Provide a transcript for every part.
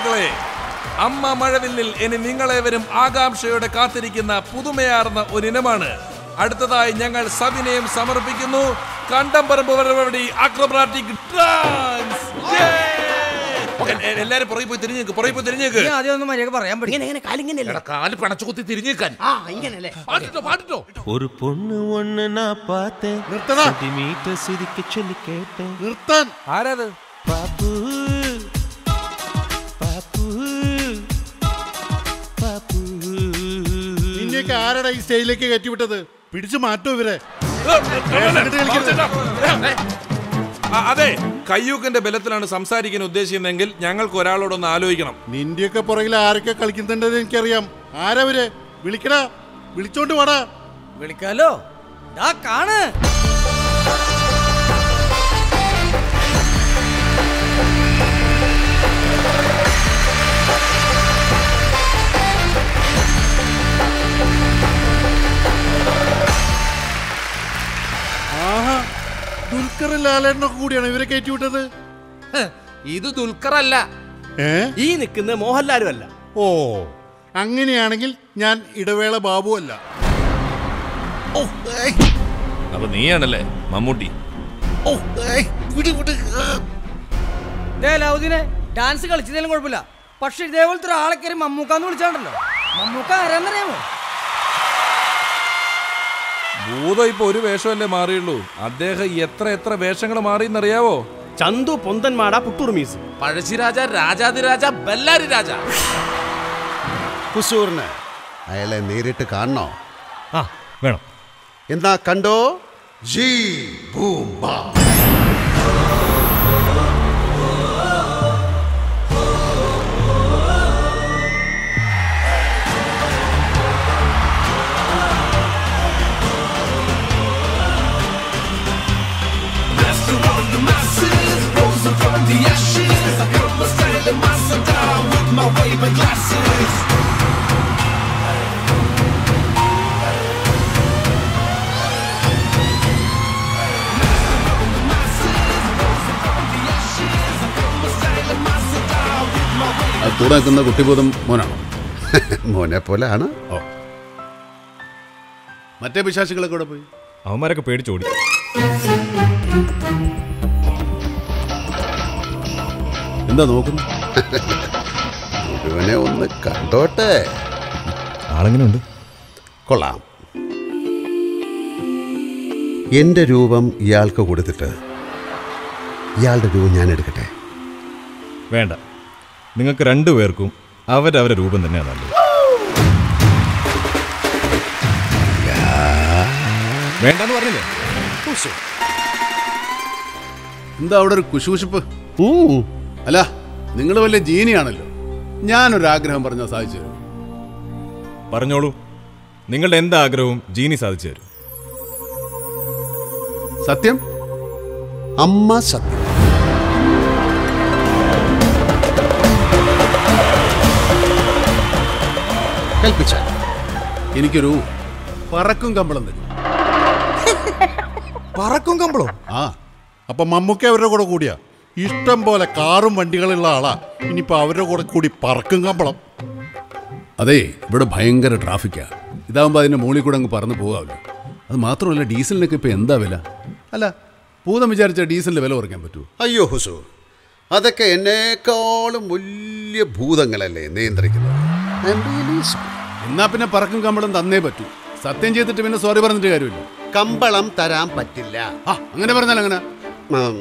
സുഹൃത്തുക്കളെ അമ്മ മഴവില്ലിൽ ഇനി നിങ്ങളേവരും ആകാംക്ഷയോടെ കാത്തിരിക്കുന്ന പുതുമയാർന്ന ഒരു ഇനമാണ് അടുത്തതായി ഞങ്ങൾ സവിനയം സമർപ്പിക്കുന്നു കണ്ടംപറമ്പ് പരിപാടി അക്രോബാറ്റിക് ഡാൻസ് എല്ലാരും പുറകെ പോയി തിരിഞ്ഞേക്ക് പുറകെ പോയി തിരിഞ്ഞേക്ക് നീ ആദ്യം ഒന്ന് മര്യാദ പറയാൻ പഠിക്കും ഇങ്ങനെ ഇങ്ങനെ കാലിങ്ങനെയല്ലേ എടാ, കാല് പണച്ചു കുത്തി തിരിഞ്ഞേക്കാൻ ആ ഇങ്ങനല്ലേ പാട്ടിട്ടോ പാട്ടിട്ടോ ஒரு பொண்ணு ஒண்ணு நான் பார்த்தேன் നിർത്തടാ சென்டிமீட்டர் சிரிக்க சொல்லி கேட்டேன் നിർത്താൻ ആരാത് பாப்பு பாப்பு பாப்பு നിന്നെയൊക്കെ ആരാടാ ഈ സ്റ്റേജിലേക്ക് കയറ്റിവിട്ടത് പിടിച്ചു മാറ്റോ ഇവരെ എന്നിട്ട് കളിക്കരുത്. ആ, അതെ കയ്യൂക്കിന്റെ ബലത്തിലാണ് സംസാരിക്കാൻ ഉദ്ദേശിക്കുന്നതെങ്കിൽ ഞങ്ങൾക്ക് ഒരാളോടൊന്ന് ആലോചിക്കണം നിന്റെയൊക്കെ പുറകിൽ ആരൊക്കെ കളിക്കുന്നുണ്ടെന്ന് എനിക്കറിയാം ആരവര് വിളിക്കടാ വിളിച്ചോണ്ട് വാടാ വിളിക്കാലോ ദാ കാണ് ആഹാ ദുൽഖർ ലാലേട്ടനൊക്കെ കൂടിയാണ് ഇവരെ കയറ്റിവിട്ടത് ഇത് ദുൽഖർ അല്ല ഏ ഈ നിൽക്കുന്ന മോഹൻലാലും അല്ല ഓ അങ്ങനെയാണെങ്കിൽ ഞാൻ ഇടവേള ബാബു അല്ല ഓ ഏയ്, അപ്പൊ നീയാണല്ലേ മമ്മൂട്ടി ഓ ഏയ്, വിട് വിട് ആ. ദേ ലൗദിനെ ഡാൻസ് കളിച്ചതിലും കുഴപ്പമില്ല പക്ഷെ ഇതേപോലത്തെ ഒരാളെ കയറി മമ്മൂക്കാന്ന് വിളിച്ചാണ്ടല്ലോ മമ്മൂക്ക ആരാന്നറിയാമോ ഭൂതം ഇപ്പൊ ഒരു വേഷമല്ലേ മാറിയുള്ളൂ അദ്ദേഹം എത്ര എത്ര വേഷങ്ങൾ മാറിയെന്നറിയാവോ ചന്തു പൊന്തന്മാട പുട്ടൂർ മീസ് പഴശ്ശിരാജ രാജാതിരാജ ബല്ലാരി രാജ കുസൂറിന് അയാളെ നേരിട്ട് കാണണോ ആ വേണം എന്നാ കണ്ടോ ജി ബൂം ബാ കൂടെ നിൽക്കുന്ന കുട്ടിബോധം മോനാണോ മോനെ പോലെ ആണ് ഓ മറ്റേ പിശാചികളൊക്കെ കൂടെ പോയി അവന്മാരൊക്കെ പേടിച്ചോടി എന്താ നോക്കുന്നു മുഴുവനെ ഒന്ന് കണ്ടോട്ടെ ആളെങ്ങനെയുണ്ട് കൊള്ളാം എന്റെ രൂപം ഇയാൾക്ക് കൊടുത്തിട്ട് ഇയാളുടെ രൂപം ഞാൻ എടുക്കട്ടെ വേണ്ട നിങ്ങൾക്ക് രണ്ടുപേർക്കും അവരവരെ രൂപം തന്നെയാണ് നല്ലത് വേണ്ടെന്ന് പറഞ്ഞില്ലേ എന്താ അവിടെ ഒരു കുശുകുശുപ്പ് അല്ല നിങ്ങൾ വലിയ ജീനിയാണല്ലോ ഞാനൊരു ആഗ്രഹം പറഞ്ഞാൽ സാധിച്ചു തരും പറഞ്ഞോളൂ നിങ്ങളുടെ എന്താഗ്രഹവും ജീനി സാധിച്ചു തരും സത്യം അമ്മ സത്യം കൽപ്പിച്ചാൽ എനിക്കൊരു പറക്കും കമ്പളം തരും പറക്കും കമ്പളോ ആ അപ്പൊ മമ്മൂക്ക അവരുടെ കൂടെ കൂടിയാ ഇഷ്ടം പോലെ കാറും വണ്ടികളുള്ള ആളാ ഇനിയിപ്പോ അവരുടെ കൂടെ കൂടി പറക്കും കമ്പളം അതെ ഇവിടെ ഭയങ്കര ട്രാഫിക്കാ ഇതാകുമ്പോൾ അതിന്റെ മുകളിൽ കൂടെ അങ്ങ് പറന്ന് പോകാമല്ലോ അത് മാത്രമല്ല ഡീസലിനൊക്കെ ഇപ്പൊ എന്താ വില അല്ല ഭൂതം വിചാരിച്ച ഡീസലിന്റെ വില കുറയ്ക്കാൻ പറ്റൂ അയ്യോ ഹുസു അതൊക്കെ എന്നെക്കാളും വലിയ ഭൂതങ്ങളല്ലേ നിയന്ത്രിക്കുന്നത് I am really sorry. എന്നാ പിന്നെ പറക്കും കമ്പളം തന്നേ പറ്റൂ സത്യം ചെയ്തിട്ട് പിന്നെ സോറി പറഞ്ഞിട്ട് കാര്യമില്ല കമ്പളം തരാൻ പറ്റില്ല ആ അങ്ങനെ പറഞ്ഞാൽ അങ്ങനെ ഉം,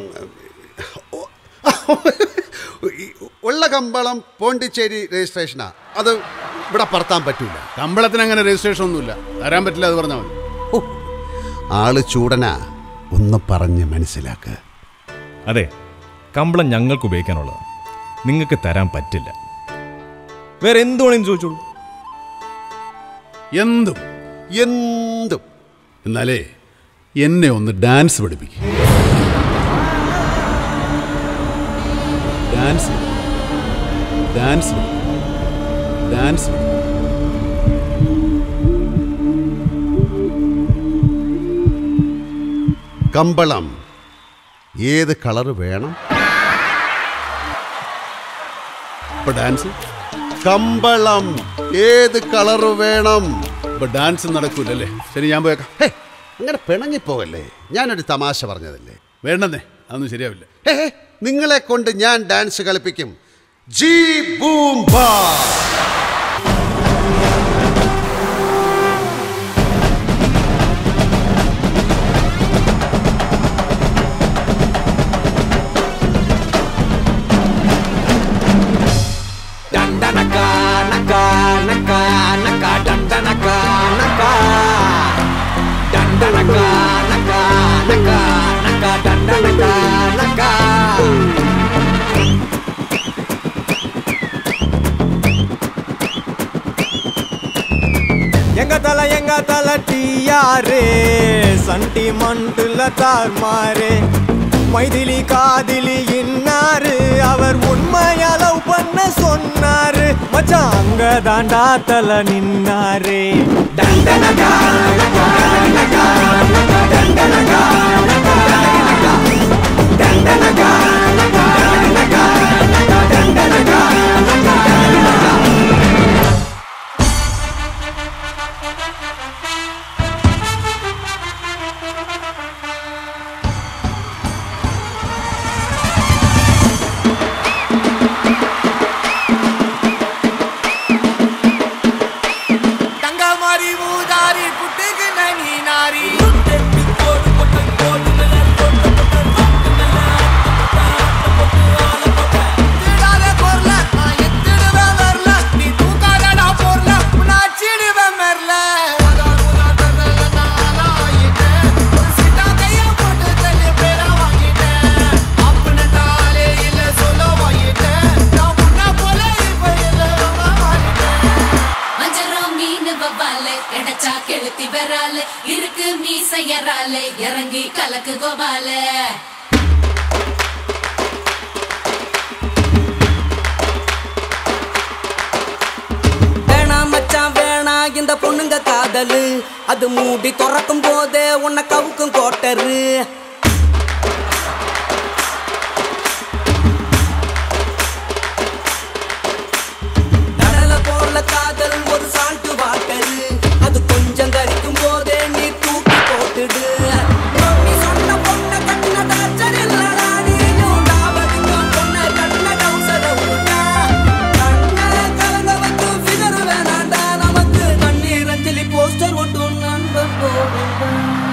ഉള്ള കമ്പളം പോണ്ടിച്ചേരി രജിസ്ട്രേഷനാ അത് ഇവിടെ പറത്താൻ പറ്റൂല കമ്പളത്തിന് അങ്ങനെ രജിസ്ട്രേഷൻ ഒന്നുമില്ല തരാൻ പറ്റില്ല അത് പറഞ്ഞാൽ മതി ഓ, ആള് ചൂടനാ ഒന്ന് പറഞ്ഞ് മനസ്സിലാക്ക് അതെ കമ്പളം ഞങ്ങൾക്ക് ഉപയോഗിക്കാനുള്ളതാണ് നിങ്ങൾക്ക് തരാൻ പറ്റില്ല വേറെ എന്ത് വേണമെങ്കിലും ചോദിച്ചോളൂ എന്തും എന്തും എന്നാലേ എന്നെ ഒന്ന് ഡാൻസ് പഠിപ്പിക്കും ഡാൻസ് ഡാൻസ് ഡാൻസ് കമ്പളം ഏത് കളർ വേണം ഇപ്പൊ ഡാൻസ് കമ്പളം ഏത് കളറ് വേണം ഇപ്പൊ ഡാൻസ് നടക്കൂലല്ലേ ശരി ഞാൻ പോയേക്കാം ഹേ, അങ്ങനെ പിണങ്ങിപ്പോവല്ലേ ഞാനൊരു തമാശ പറഞ്ഞതല്ലേ വേണ്ടെന്നേ അതൊന്നും ശരിയാവില്ല ഹേ, ഹേ, നിങ്ങളെ കൊണ്ട് ഞാൻ ഡാൻസ് കളിപ്പിക്കും ജി ബൂം ബാ எங்க தல எங்க தல டியாரு சண்டி மண்டுல தார்மாரு மைதிலி காதிலி இன்னாரு அவர் உண்மையா லவ் பண்ண சொன்னாரு மச்சான் அங்க தாண்டா தல நின்னாரு தங்கமாரி ஊதாரி புட்டுக்கு நனி நாரி திடாத பொருள, நான் எத்திடுவேன் வெரல. நீ தூக்காதடா பொருள, உன்னை அச்சிடுவேன் மெர்ல. உதார் உதார் தரல நான் ஆயிட்டேன். ஒரு சீட்டா கைய போட்டு தள்ளி பேரா வாங்கிட்டேன். அப்படின்னுட்டாலே இல்ல சொல்ல வாங்கிட்டேன். நான் முன்ன போல இப்ப இல்ல ரொம்ப மாறிட்டேன். வஞ்சரம் மீன் வவ்வாலு கிடைச்சா கெளுத்தி வராலு இருக்கு மீசையராலு இறங்கி கலக்கு கோபாலு வேணா மச்சான் வேணா இந்த பொண்ணுங்க காதலு அது மூடி திறக்கும் போதே உன்னை கவுக்கும் கோட்டரு கடல போல காதல் ஒரு சால்ட்டு வாட்டரு அது கொஞ்சம் கரிக்கும் போதே நீ தூக்கி போட்டுடு நீ சொன்ன பொண்ணை கட்டின டார்ச்சர் இல்லடா நீயும் டாபடிக்கும் பொண்ணை கட்டின டவுசர உருட்டா கண்ணை கலங்க வைத்து ஃபிகர் வேணாண்டா நமக்கு கண்ணீர் அஞ்சலி போஸ்டர் ஒட்டும் நண்பன் போடுண்டா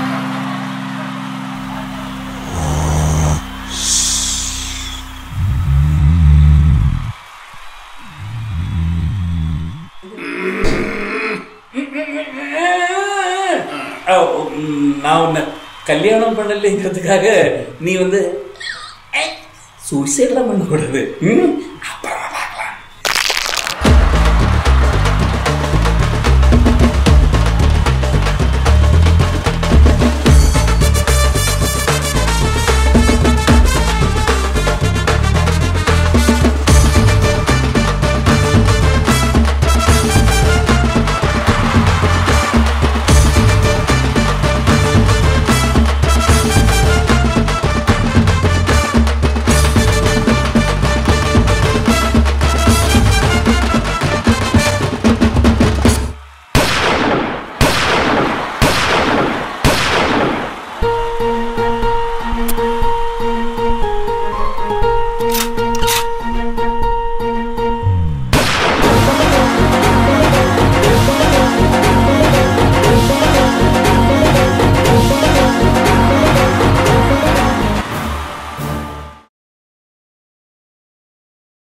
ஆ, ம், நான் உன்னை கல்யாணம் பண்ணலைங்கிறதுக்காக நீ வந்து சூசைட்லாம் பண்ணக்கூடாது ம்?